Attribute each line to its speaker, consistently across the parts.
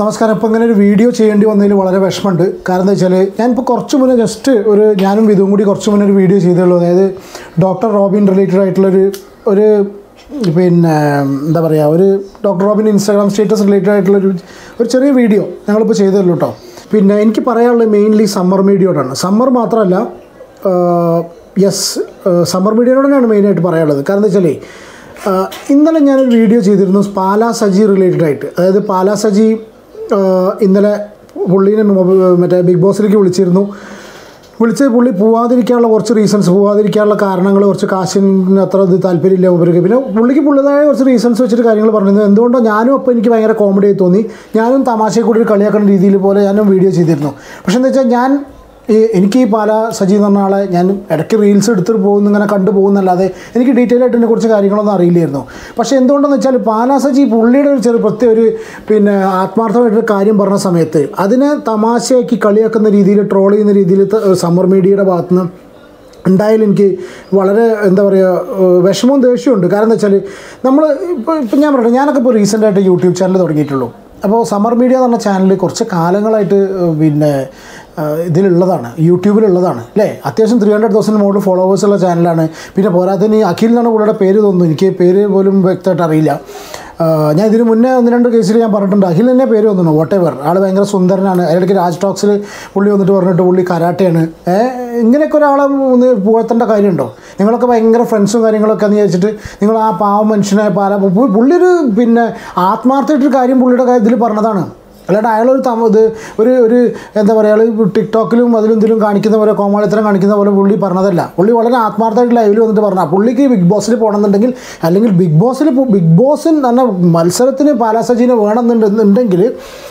Speaker 1: നമസ്കാരം ഇപ്പോൾ ഇങ്ങനെ ഒരു വീഡിയോ ചെയ്യേണ്ടി വന്നതിൽ വളരെ വിഷമമുണ്ട് കാരണം എന്താ വെച്ചാൽ ഞാനിപ്പോൾ കുറച്ച് മുന്നേ ജസ്റ്റ് ഒരു ഞാനും ഇതും കൂടി കുറച്ച് മുന്നേ ഒരു വീഡിയോ ചെയ്തുള്ളൂ അതായത് ഡോക്ടർ റോബിൻ റിലേറ്റഡ് ആയിട്ടുള്ളൊരു ഒരു പിന്നെ എന്താ പറയുക ഒരു doctor Robin Instagram status related ആയിട്ടുള്ളൊരു ഒരു ചെറിയ വീഡിയോ ഞങ്ങളിപ്പോൾ ചെയ്തല്ലോ കേട്ടോ പിന്നെ എനിക്ക് പറയാനുള്ളത് മെയിൻലി സമ്മർ മീഡിയോടാണ് സമ്മർ മാത്രമല്ല യെസ് സമ്മർ മീഡിയയോട് തന്നെയാണ് മെയിനായിട്ട് പറയാനുള്ളത് കാരണം എന്താ വെച്ചാലേ ആഹ് ഇന്നലെ ഞാനൊരു വീഡിയോ ചെയ്തിരുന്നു പാലാ സജി റിലേറ്റഡ് ആയിട്ട് അതായത് പാലാ സജി ആഹ് ഇന്നലെ പുള്ളീനെ മൊബ- മറ്റേ ബിഗ് ബോസിലേക്ക് വിളിച്ചിരുന്നു വിളിച്ച് പുള്ളി പോവാതിരിക്കാനുള്ള കുറച്ച് റീസൺസ് പോവാതിരിക്കാനുള്ള കാരണങ്ങൾ കുറച്ച് കാശിന് അത്ര ഇത് താല്പര്യമില്ല ഇവർക്ക് പിന്നെ പുള്ളിക്ക് പുള്ളിതായ കുറച്ച് റീസൺസ് വെച്ചിട്ട് കാര്യങ്ങൾ പറഞ്ഞിരുന്നു എന്തുകൊണ്ടോ ഞാനും അപ്പോൾ എനിക്ക് ഭയങ്കര കോമഡി ആയി തോന്നി ഞാനും തമാശയെ കൂടി ഒരു കളിയാക്കുന്ന രീതിയിൽ പോലെ ഞാനും വീഡിയോ ചെയ്തിരുന്നു പക്ഷെ എന്താ വെച്ചാൽ ഞാൻ ഈ എനിക്ക് ഈ പാല സജി എന്ന് പറഞ്ഞ ആളെ ഞാൻ ഇടയ്ക്ക് റീൽസ് എടുത്തിട്ട് പോകുന്നു ഇങ്ങനെ കണ്ടു പോകുന്നല്ലാതെ എനിക്ക് ഡീറ്റെയിൽ ആയിട്ട് ഇതിനെ കുറിച്ച് കാര്യങ്ങളൊന്നും അറിയില്ലായിരുന്നു പക്ഷേ എന്തുകൊണ്ടെന്ന് വെച്ചാൽ പാല സജി പുള്ളിയുടെ ഒരു ചെറു പ്രത്യേക ഒരു പിന്നെ ആത്മാർത്ഥമായിട്ടൊരു കാര്യം പറഞ്ഞ സമയത്ത് അതിനെ തമാശയാക്കി കളിയാക്കുന്ന രീതിയിൽ ട്രോൾ ചെയ്യുന്ന രീതിയിൽ സമ്മർ മീഡിയയുടെ ഭാഗത്തുനിന്ന് ഉണ്ടായാലും എനിക്ക് വളരെ എന്താ പറയുക വിഷമവും ദേഷ്യമുണ്ട് കാരണം എന്താ വെച്ചാൽ നമ്മൾ ഇപ്പോൾ ഇപ്പം ഞാൻ പറയട്ടെ ഞാനൊക്കെ ഇപ്പോൾ റീസെൻ്റായിട്ട് യൂട്യൂബ് ചാനൽ തുടങ്ങിയിട്ടുള്ളൂ അപ്പോൾ സമ്മർ മീഡിയ എന്ന് പറഞ്ഞ ചാനൽ കുറച്ച് കാലങ്ങളായിട്ട് ഏഹ്, പിന്നെ ഏഹ്, ഇതിലുള്ളതാണ് യൂട്യൂബിലുള്ളതാണ് അല്ലേ അത്യാവശ്യം ത്രീ ഹൺഡ്രഡ് തൗസൻഡ് മുകളിൽ ഫോളോവേഴ്സ് ഉള്ള ചാനലാണ് പിന്നെ പോരാത്തതിന് ഈ അഖിൽ എന്നാണ് പുള്ളിയുടെ പേര് തോന്നുന്നു എനിക്ക് പേര് പോലും വ്യക്തമായിട്ട് അറിയില്ല ആഹ് ഞാൻ ഇതിന് മുന്നേ ഒന്ന് രണ്ട് കേസിൽ ഞാൻ പറഞ്ഞിട്ടുണ്ട് അഖിൽ തന്നെ പേര് വന്നു വോട്ട് എവർ ആൾ ഭയങ്കര സുന്ദരനാണ് അതിനിടയ്ക്ക് രാജ് ടോക്സിൽ പുള്ളി വന്നിട്ട് പറഞ്ഞിട്ട് പുള്ളി കരാട്ടയാണ് ഏഹ് ഇങ്ങനെയൊക്കെ ഒരാളെ ഒന്ന് പുകഴ്ത്തേണ്ട കാര്യമുണ്ടോ നിങ്ങളൊക്കെ ഭയങ്കര ഫ്രണ്ട്സും കാര്യങ്ങളൊക്കെ എന്ന് വിചാരിച്ചിട്ട് നിങ്ങൾ ആ പാവം മനുഷ്യനെ പാല പു- പുള്ളി ഒരു പിന്നെ ആത്മാർത്ഥമായിട്ടൊരു കാര്യം പുള്ളിയുടെ ഇതിൽ പറഞ്ഞതാണ് അല്ലാണ്ട് അയാളൊരു തമ ഇത് ഒരു ഒരു എന്താ പറയുക അയാൾ പറഞ്ഞിട്ടും അതിലും ഇതിലും കാണിക്കുന്ന പോലെ കോമാളിത്തരം കാണിക്കുന്ന പോലെ പുള്ളി പറഞ്ഞതല്ല പുള്ളി വളരെ ആത്മാർത്ഥമായിട്ട് ലൈവിൽ വന്നിട്ട് പറഞ്ഞ പുള്ളിക്ക് ബിഗ് ബോസിൽ പോകണമെന്നുണ്ടെങ്കിൽ അല്ലെങ്കിൽ ബിഗ് ബോസിൽ ബിഗ് ബോസിൽ തന്നെ മത്സരത്തിന് പാലാസജീനെ വേണമെന്നുണ്ടെങ്കിൽ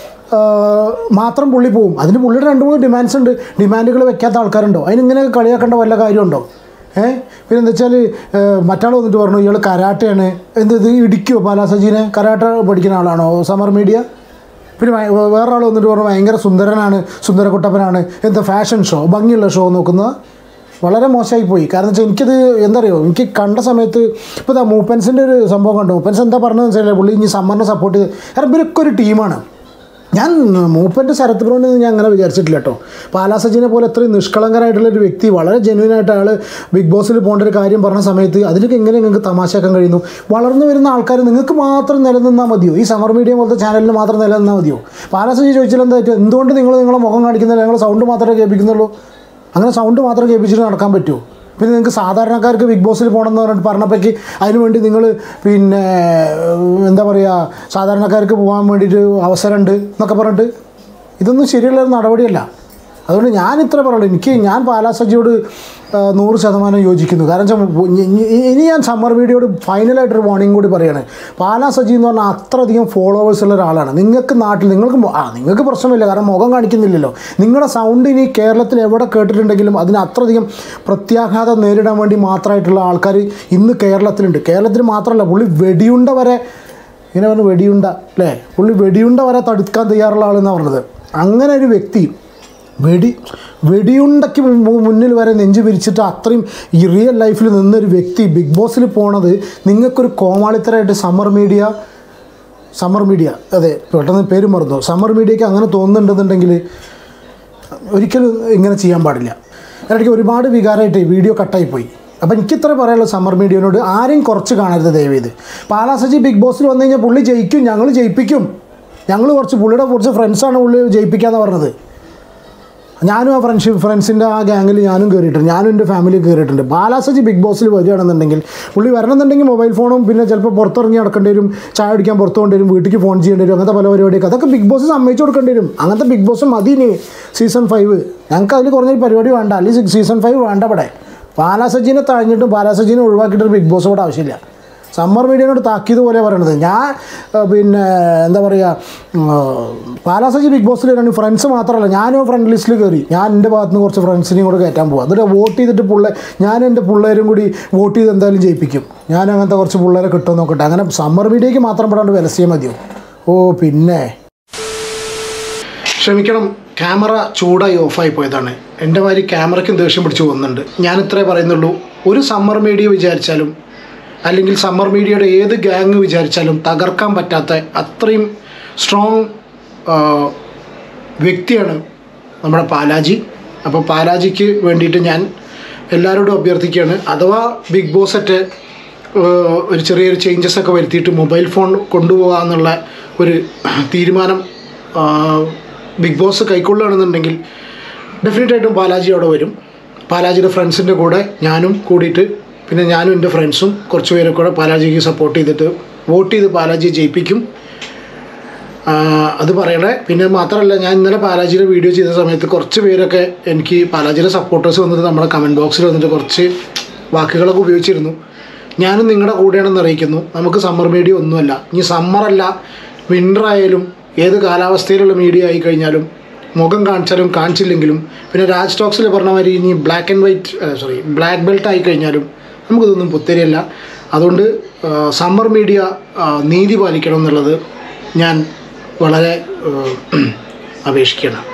Speaker 1: മാത്രം പുള്ളി പോവും അതിന് പുള്ളിയുടെ രണ്ട് മൂന്ന് ഡിമാൻഡ്സ് ഉണ്ട് ഡിമാൻഡുകൾ വെക്കാത്ത ആൾക്കാരുണ്ടോ അതിനിങ്ങനെ കളിയാക്കേണ്ട വല്ല കാര്യമുണ്ടോ ഏഹ് പിന്നെ എന്താ വെച്ചാൽ മറ്റാൾ വന്നിട്ട് പറഞ്ഞു ഇയാൾ കരാട്ടയാണ് എന്ത് ഇത് ഇടിക്കുമോ പാലാസജീനെ കരാട്ട പഠിക്കുന്ന ആളാണോ സമർ മീഡിയ പിന്നെ ഭയ- വേറെ ആൾ വന്നിട്ട് പറഞ്ഞു ഭയങ്കര സുന്ദരനാണ് സുന്ദരക്കുട്ടപ്പനാണ് എന്താ ഫാഷൻ ഷോ ഭംഗിയുള്ള ഷോ നോക്കുന്നത് വളരെ മോശമായി പോയി കാരണം വെച്ചാൽ എനിക്കത് എന്താ പറയുക എനിക്ക് കണ്ട സമയത്ത് ഇപ്പോൾ ഇതാ മൂപ്പൻസിൻ്റെ ഒരു സംഭവം കണ്ടു മൂപ്പൻസ് എന്താ പറഞ്ഞതെന്ന് വെച്ചാൽ പുള്ളി ഇനി സമ്മറിനെ സപ്പോർട്ട് ചെയ്ത് കാരണം ഇവരൊക്കെ ഒരു ടീമാണ് ഞാൻ മൂപ്പൻ്റെ ശരത് ബ്രോനെ ഞാൻ അങ്ങനെ വിചാരിച്ചിട്ടില്ല കേട്ടോ പാലാസജിനെ പോലെ അത്രയും നിഷ്കളങ്കനായിട്ടുള്ള ഒരു വ്യക്തി വളരെ ജെന്യൂൻ ആയിട്ട് അയാൾ ബിഗ് ബോസിൽ പോകേണ്ട ഒരു കാര്യം പറഞ്ഞ സമയത്ത് അതിനൊക്കെ എങ്ങനെ നിങ്ങൾക്ക് തമാശയാക്കാൻ കഴിയുന്നു വളർന്നു വരുന്ന ആൾക്കാർ നിങ്ങൾക്ക് മാത്രം നിലനിന്നാൽ മതിയോ ഈ സമർ മീഡിയ പോലത്തെ ചാനലിൽ മാത്രം നിലനിന്നാൽ മതിയോ പാലാസജി ചോദിച്ചാൽ എന്താ പറ്റുക എന്തുകൊണ്ട് നിങ്ങൾ നിങ്ങളെ മുഖം കാണിക്കുന്നില്ല നിങ്ങൾ സൗണ്ട് മാത്രമേ കേൾപ്പിക്കുന്നുള്ളൂ അങ്ങനെ സൗണ്ട് മാത്രം കേൾപ്പിച്ചിട്ട് നടക്കാൻ പറ്റുമോ പിന്നെ നിങ്ങൾക്ക് സാധാരണക്കാർക്ക് ബിഗ് ബോസിൽ പോകണം എന്ന് പറഞ്ഞിട്ട് പറഞ്ഞപ്പോഴേക്ക് അതിനുവേണ്ടി നിങ്ങൾ പിന്നെ ഏഹ്, എന്താ പറയുക സാധാരണക്കാർക്ക് പോകാൻ വേണ്ടിയിട്ട് അവസരമുണ്ട് എന്നൊക്കെ പറഞ്ഞിട്ട് ഇതൊന്നും ശരിയുള്ള ഒരു നടപടിയല്ല അതുകൊണ്ട് ഞാൻ ഇത്ര പറയുള്ളൂ എനിക്ക് ഞാൻ പാലാസജിയോട് ആ, നൂറ് ശതമാനം യോജിക്കുന്നു കാരണം വെച്ചാൽ ഇ- ഇ- ഇനി ഞാൻ സമ്മർ വീഡിയോട് ഫൈനലായിട്ടൊരു വാർണിംഗ് കൂടി പറയുകയാണ് പാലാസജി എന്ന് പറഞ്ഞാൽ അത്രയധികം ഫോളോവേഴ്സ് ഉള്ള ഒരാളാണ് നിങ്ങൾക്ക് നാട്ടിൽ നിങ്ങൾക്ക് മൊ- ആ നിങ്ങൾക്ക് പ്രശ്നമില്ല കാരണം മുഖം കാണിക്കുന്നില്ലല്ലോ നിങ്ങളുടെ സൗണ്ട് ഇനി കേരളത്തിൽ എവിടെ കേട്ടിട്ടുണ്ടെങ്കിലും അതിന് അത്രയധികം പ്രത്യാഘാതം നേരിടാൻ വേണ്ടി മാത്രമായിട്ടുള്ള ആൾക്കാർ ഇന്ന് കേരളത്തിലുണ്ട് കേരളത്തിൽ മാത്രമല്ല പുള്ളി വെടിയുണ്ട വരെ ഇങ്ങനെ പറഞ്ഞു വെടിയുണ്ട അല്ലേ പുള്ളി വെടിയുണ്ട വരെ തടുക്കാൻ തയ്യാറുള്ള ആളെന്നാണ് പറഞ്ഞത് അങ്ങനെ ഒരു വ്യക്തി വെടി വെടിയുണ്ടയ്ക്ക് മു- മുന്നിൽ വരെ നെഞ്ചു വിരിച്ചിട്ട് അത്രയും ഈ റിയൽ ലൈഫിൽ നിന്നൊരു വ്യക്തി ബിഗ് ബോസിൽ പോണത് നിങ്ങൾക്കൊരു കോമാളിത്തരമായിട്ട് സമ്മർ മീഡിയ സമ്മർ മീഡിയ അതെ പെട്ടെന്ന് പേര് മറന്നു സമ്മർ മീഡിയയ്ക്ക് അങ്ങനെ തോന്നുന്നുണ്ടെന്നുണ്ടെങ്കിൽ ഒരിക്കലും ഇങ്ങനെ ചെയ്യാൻ പാടില്ല ഇടയ്ക്ക് ഒരുപാട് വികാരമായിട്ട് വീഡിയോ കട്ടായി പോയി അപ്പോൾ എനിക്ക് ഇത്ര പറയാനുള്ളൂ സമ്മർ മീഡിയനോട് ആരെയും കുറച്ച് കാണരുത് ദയവേത് പാലാസജി ബിഗ് ബോസിൽ വന്നു കഴിഞ്ഞാൽ പുള്ളി ജയിക്കും ഞങ്ങൾ ജയിപ്പിക്കും ഞങ്ങൾ കുറച്ച് പുള്ളിയുടെ കുറച്ച് ഫ്രണ്ട്സാണ് പുള്ളി ജയിപ്പിക്കാന്ന് പറഞ്ഞത് ഞാനും ആ ഫ്രണ്ട്ഷിപ്പ് ഫ്രണ്ട്സിൻ്റെ ആ ഗ്യാങ്ങിൽ ഞാനും കയറിയിട്ടുണ്ട് ഞാനും എൻ്റെ ഫാമിലി കയറിയിട്ടുണ്ട് ബാലാസജി ബിഗ് ബോസിൽ വരികയാണെന്നുണ്ടെങ്കിൽ പുള്ളി വരണമെന്നുണ്ടെങ്കിൽ മൊബൈൽ ഫോണും പിന്നെ ചിലപ്പോൾ പുറത്തിറങ്ങി നടക്കേണ്ടി വരും ചായ കുടിക്കാൻ പുറത്ത് കൊണ്ടു വരും വീട്ടിലേക്ക് ഫോൺ ചെയ്യേണ്ടി വരും അങ്ങനത്തെ പല പരിപാടിയൊക്കെ അതൊക്കെ ബിഗ് ബോസ് സമ്മതിച്ചു കൊടുക്കേണ്ടി വരും അങ്ങനത്തെ ബിഗ് ബോസ് മതി ഇനി സീസൺ ഫൈവ് ഞങ്ങൾക്ക് അതിൽ കുറഞ്ഞൊരു പരിപാടി വേണ്ട അല്ലെങ്കിൽ സീസൺ ഫൈവ് വേണ്ട ഇവിടെ ബാലാസജീനെ തഴഞ്ഞിട്ടും ബാലാസജീനെ ഒഴിവാക്കിയിട്ട് ബിഗ് ബോസ് ഇവിടെ ആവശ്യമില്ല സമ്മർ മീഡിയനോട് താക്കീത് പോലെ പറയണത് ഞാൻ ആ, പിന്നെ എന്താ പറയുക പാലാസജി ബിഗ് ബോസിൽ വരികയാണെങ്കിൽ ഫ്രണ്ട്സ് മാത്രമല്ല ഞാനും ഫ്രണ്ട് ലിസ്റ്റിൽ കയറി ഞാൻ എൻ്റെ ഭാഗത്ത് നിന്ന് കുറച്ച് ഫ്രണ്ട്സിനെയും കൂടെ കയറ്റാൻ പോകാം എന്നിട്ട് വോട്ട് ചെയ്തിട്ട് പിള്ളേ ഞാൻ എൻ്റെ പിള്ളേരും കൂടി വോട്ട് ചെയ്ത് എന്തായാലും ജയിപ്പിക്കും ഞാൻ അങ്ങനത്തെ കുറച്ച് പിള്ളേരെ കിട്ടുമോ നോക്കട്ടെ അങ്ങനെ സമ്മർ മീഡിയയ്ക്ക് മാത്രം പെടാണ്ട് വിലസിയാൽ മതിയോ ഓ പിന്നെ ക്ഷമിക്കണം ക്യാമറ ചൂടായി ഓഫായി പോയതാണ് എൻ്റെ മാതിരി ക്യാമറയ്ക്കും ദേഷ്യം പിടിച്ച് പോകുന്നുണ്ട് ഞാൻ ഇത്രേ പറയുന്നുള്ളൂ ഒരു സമ്മർ മീഡിയ വിചാരിച്ചാലും അല്ലെങ്കിൽ സമ്മർ മീഡിയയുടെ ഏത് ഗ്യാങ് വിചാരിച്ചാലും തകർക്കാൻ പറ്റാത്ത അത്രയും സ്ട്രോങ് ആ, വ്യക്തിയാണ് നമ്മുടെ പാലാജി അപ്പോൾ പാലാജിക്ക് വേണ്ടിയിട്ട് ഞാൻ എല്ലാവരോടും അഭ്യർത്ഥിക്കുകയാണ് അഥവാ ബിഗ് ബോസ് ഒക്കെ ഏഹ്, ഒരു ചെറിയൊരു ചേഞ്ചസ് ഒക്കെ വരുത്തിയിട്ട് മൊബൈൽ ഫോൺ കൊണ്ടുപോകാമെന്നുള്ള ഒരു തീരുമാനം ആ, ബിഗ് ബോസ് കൈക്കൊള്ളുകയാണെന്നുണ്ടെങ്കിൽ ഡെഫിനറ്റായിട്ടും പാലാജി അവിടെ വരും പാലാജിയുടെ ഫ്രണ്ട്സിൻ്റെ കൂടെ ഞാനും കൂടിയിട്ട് പിന്നെ ഞാനും എൻ്റെ ഫ്രണ്ട്സും കുറച്ച് പേരെ കൂടെ പാലാജിക്ക് സപ്പോർട്ട് ചെയ്തിട്ട് വോട്ട് ചെയ്ത് പാലാജിയെ ജയിപ്പിക്കും ആ, അത് പറയണേ പിന്നെ മാത്രമല്ല ഞാൻ ഇന്നലെ പാലാജിയുടെ വീഡിയോ ചെയ്ത സമയത്ത് കുറച്ച് പേരൊക്കെ എനിക്ക് പാലാജിയുടെ സപ്പോർട്ടേഴ്സ് വന്നിട്ട് നമ്മുടെ കമൻറ്റ് ബോക്സിൽ വന്നിട്ട് കുറച്ച് വാക്കുകളൊക്കെ ഉപയോഗിച്ചിരുന്നു ഞാനും നിങ്ങളുടെ കൂടെയാണെന്ന് അറിയിക്കുന്നു നമുക്ക് സമ്മർ മീഡിയ ഒന്നുമല്ല ഇനി സമ്മറല്ല വിൻ്റർ ആയാലും ഏത് കാലാവസ്ഥയിലുള്ള മീഡിയ ആയി കഴിഞ്ഞാലും മുഖം കാണിച്ചാലും കാണിച്ചില്ലെങ്കിലും പിന്നെ രാജ് ടോക്സിൽ പറഞ്ഞ മാതിരി ഇനി black and white sorry black belt ആയി കഴിഞ്ഞാലും നമുക്കിതൊന്നും പുത്തരിയല്ല അതുകൊണ്ട് സമ്മർ മീഡിയ നീതി പാലിക്കണം എന്നുള്ളത് ഞാൻ വളരെ ഏഹ്, അപേക്ഷിക്കണം